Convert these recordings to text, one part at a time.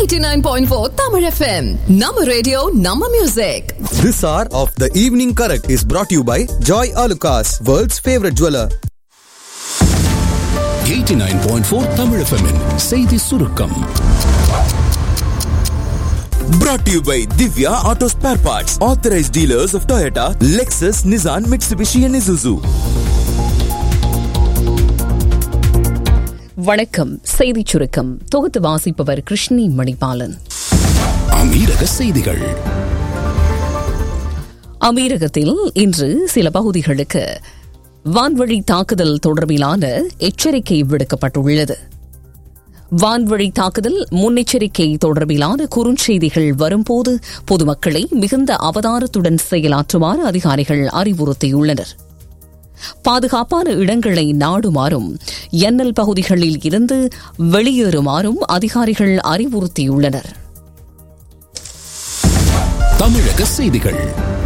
89.4 Tamil FM. Nama radio, Nama music. This hour of the evening correct is brought to you by Joy Alucas, world's favorite jeweler. 89.4 Tamil FM -இன் செய்தி சுருக்கம் Brought to you by Divya Auto Spare Parts, authorized dealers of Toyota, Lexus, Nissan, Mitsubishi, and Isuzu. வணக்கம் செய்திச் சுருக்கம் தொகுத்து வாசிப்பவர் கிருஷ்ணி மணிபாலன் அமீரக செய்திகள் அமீரகத்தில் இன்று சில பகுதிகளுக்கு வான்வழி தாக்குதல் தொடர்பிலான எச்சரிக்கை விடுக்கப்பட்டுள்ளது வான்வழி தாக்குதல் முன்னெச்சரிக்கை தொடர்பிலான குறுஞ்செய்திகள் வரும்போது பொதுமக்களை மிகுந்த அவதாரத்துடன் செயலாற்றுமாறு அதிகாரிகள் அறிவுறுத்தியுள்ளனர் பாதுகாப்பான இடங்களை நாடுமாறும் எண்ணல் பகுதிகளில் இருந்து வெளியேறுமாறும் அதிகாரிகள் அறிவுறுத்தியுள்ளனர் தமிழக செய்திகள்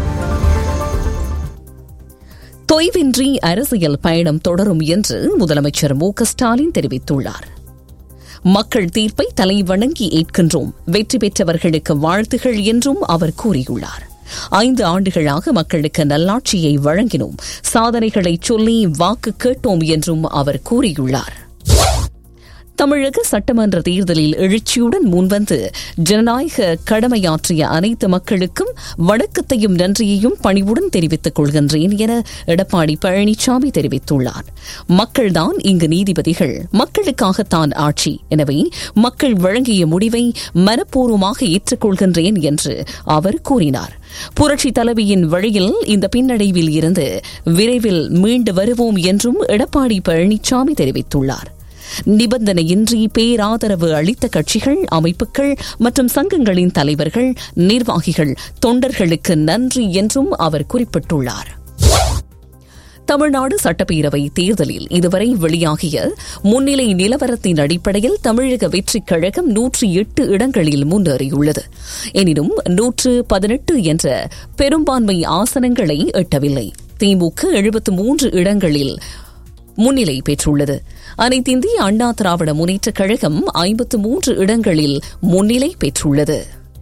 தொய்வின்றி அரசியல் பயணம் தொடரும் என்று முதலமைச்சர் மு க ஸ்டாலின் தெரிவித்துள்ளார் மக்கள் தீர்ப்பை தலைவணங்கி ஏற்கின்றோம் வெற்றி பெற்றவர்களுக்கு வாழ்த்துகள் என்றும் அவர் கூறியுள்ளார் ஐந்து ஆண்டுகளாக மக்களுக்கு நல்லாட்சியை வழங்கினோம் சாதனைகளை சொல்லி வாக்கு கேட்டோம் என்றும் அவர் கூறியுள்ளார் தமிழக சட்டமன்ற தேர்தலில் எழுச்சியுடன் முன்வந்து ஜனநாயக கடமையாற்றிய அனைத்து மக்களுக்கும் வணக்கத்தையும் நன்றியையும் பணிவுடன் தெரிவித்துக் கொள்கின்றேன் என எடப்பாடி பழனிசாமி தெரிவித்துள்ளார் மக்கள்தான் இங்கு நீதிபதிகள் மக்களுக்காகத்தான் ஆட்சி எனவே மக்கள் வழங்கிய முடிவை மனப்பூர்வமாக ஏற்றுக்கொள்கின்றேன் என்று அவர் கூறினார் புரட்சி தலைவியின் வழியில் இந்த பின்னடைவில் இருந்து விரைவில் மீண்டு வருவோம் என்றும் எடப்பாடி பழனிசாமி தெரிவித்துள்ளார் நிபந்தனையின்றி பேராதரவு அளித்த கட்சிகள் அமைப்புகள் மற்றும் சங்கங்களின் தலைவர்கள் நிர்வாகிகள் தொண்டர்களுக்கு நன்றி என்றும் அவர் குறிப்பிட்டுள்ளார் தமிழ்நாடு சட்டப்பேரவை தேர்தலில் இதுவரை வெளியாகிய முன்னிலை நிலவரத்தின் அடிப்படையில் தமிழக வெற்றிக் கழகம் நூற்றி எட்டு இடங்களில் முன்னேறியுள்ளது எனினும் நூற்று பதினெட்டு என்ற பெரும்பான்மை ஆசனங்களை எட்டவில்லை திமுக எழுபத்து மூன்று இடங்களில் முன்னிலை பெற்றுள்ளது அனைத்திந்திய அண்ணா திராவிட முன்னேற்றக் கழகம் ஐம்பத்து மூன்று இடங்களில் முன்னிலை பெற்றுள்ளது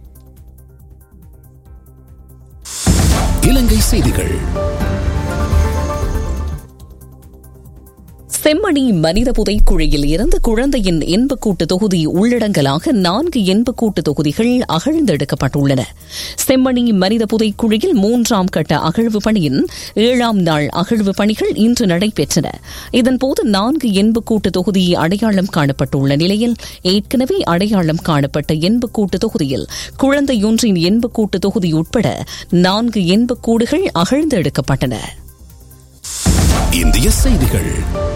இலங்கை செய்திகள் செம்மணி மனித புதைக்குழியில் இருந்து குழந்தையின் எண்பக்கூட்டு தொகுதி உள்ளடங்கலாக நான்கு எண்பக்கூட்டு தொகுதிகள் அகழ்ந்தெடுக்கப்பட்டுள்ளன செம்மணி மனித புதைக்குழியில் மூன்றாம் கட்ட அகழ்வு பணியின் ஏழாம் நாள் அகழ்வு பணிகள் இன்று நடைபெற்றன இதன்போது நான்கு எண்பக்கூட்டு தொகுதி அடையாளம் காணப்பட்டுள்ள நிலையில் ஏற்கனவே அடையாளம் காணப்பட்ட எண்பக்கூட்டு தொகுதியில் குழந்தையொன்றின் எண்பக்கூட்டு தொகுதி உட்பட நான்கு எண்பக்கூடுகள் அகழ்ந்தெடுக்கப்பட்டன இந்திய செய்திகள்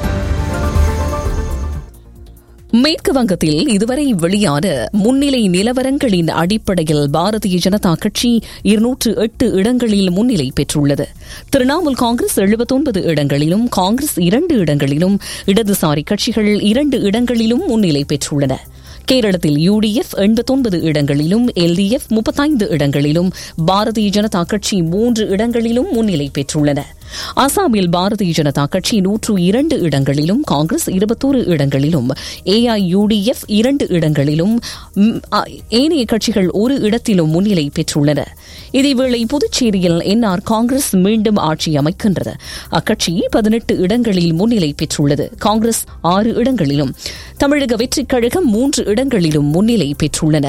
மேற்கு வங்கத்தில் இதுவரை வெளியான முன்னிலை நிலவரங்களின் அடிப்படையில் பாரதிய ஜனதா கட்சி இருநூற்று எட்டு இடங்களில் முன்னிலை பெற்றுள்ளது திரிணாமுல் காங்கிரஸ் எழுபத்தொன்பது இடங்களிலும் காங்கிரஸ் இரண்டு இடங்களிலும் இடதுசாரி கட்சிகள் இரண்டு இடங்களிலும் முன்னிலை பெற்றுள்ளன கேரளத்தில் யுடிஎஃப் எண்பத்தொன்பது இடங்களிலும் எல்டிஎஃப் முப்பத்தைந்து இடங்களிலும் பாரதிய ஜனதா கட்சி மூன்று இடங்களிலும் முன்னிலை பெற்றுள்ளன அசாமில் பாரதிய ஜனதா கட்சி நூற்று இரண்டு இடங்களிலும் காங்கிரஸ் இருபத்தோரு இடங்களிலும் ஏஐயுடிஎஃப் இரண்டு இடங்களிலும் ம், அ- ஏனைய கட்சிகள் ஒரு இடத்திலும் முன்னிலை பெற்றுள்ளன இதேவேளை புதுச்சேரியில் என்ஆர் காங்கிரஸ் மீண்டும் ஆட்சி அமைக்கின்றது அக்கட்சி பதினெட்டு இடங்களில் முன்னிலை பெற்றுள்ளது காங்கிரஸ் ஆறு இடங்களிலும் தமிழக வெற்றிக் கழகம் மூன்று இடங்களிலும் முன்னிலை பெற்றுள்ளன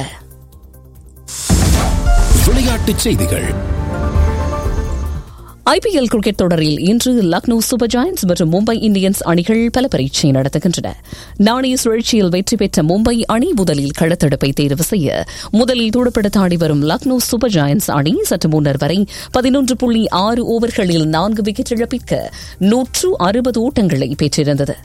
விளையாட்டுச் செய்திகள் ஐபிஎல் கிரிக்கெட் தொடரில் இன்று லக்னோ சூப்பர் ஜாயன்ட்ஸ் மற்றும் மும்பை இந்தியன்ஸ் அணிகள் பல பரீட்சை நடத்துகின்றன நாணய சுழற்சியில் வெற்றி பெற்ற மும்பை அணி முதலில் களத்தடுப்பை தேர்வு செய்ய முதலில் துடுப்படுத்த ஆடி வரும் லக்னோ சூப்பர் ஜாயன்ட்ஸ் அணி சற்று முன்னர் வரை பதினொன்று புள்ளி ஆறு ஓவர்களில் நான்கு விக்கெட் இழப்பிற்கு நூற்று அறுபது ஓட்டங்களை பெற்றிருந்தது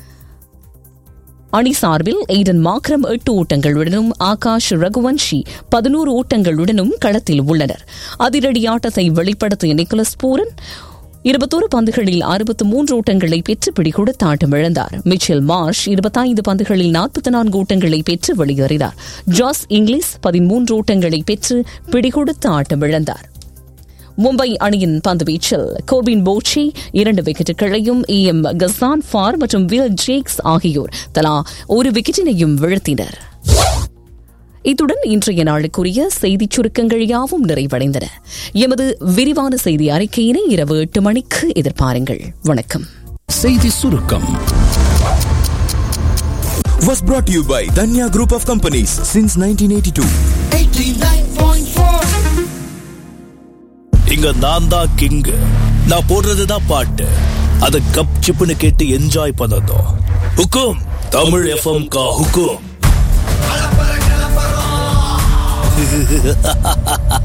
அணி சார்பில் எய்டன் மாக்ரம் எட்டு ஓட்டங்களுடனும் ஆகாஷ் ரகுவன்ஷி பதினோரு ஓட்டங்களுடனும் களத்தில் உள்ளனர் அதிரடி ஆட்டத்தை வெளிப்படுத்திய நிக்கோலஸ் பூரன் இருபத்தோரு பந்துகளில் அறுபத்து மூன்று ஓட்டங்களை பெற்று பிடிகொடுத்து ஆட்டமிழந்தார் மிச்சல் மார்ஷ் இருபத்தைந்து பந்துகளில் நாற்பத்தி நான்கு ஓட்டங்களை பெற்று வெளியேறினார் ஜாஸ் இங்கிலீஷ் பதிமூன்று ஓட்டங்களை பெற்று பிடிகொடுத்து ஆட்டமிழந்தார் மும்பை அணியின் பந்துவீச்சில் கோர்பின் போச்சி இரண்டு விக்கெட்டுகளையும் ஏ எம் கசான் ஃபார் மற்றும் வில் ஜேக்ஸ் ஆகியோர் தலா ஒரு விக்கெட்டினையும் வீழ்த்தினர் இத்துடன் இன்றைய நாளுக்குரிய செய்திச் சுருக்கங்கள் யாவும் நிறைவடைந்தன எமது விரிவான செய்தி அறிக்கையினை இரவு எட்டு மணிக்கு எதிர்பாருங்கள் வணக்கம் செய்தி சுருக்கம் Was brought to you by Danya Group of Companies since 1982. இங்க நான் தான் கிங் நான் போடுறதுதான் பாட்டு அத கப் சிப்புன்னு கேட்டு என்ஜாய் பண்ணதும் ஹுக்கும் தமிழ் எஃப்எம் கா ஹுக்கும்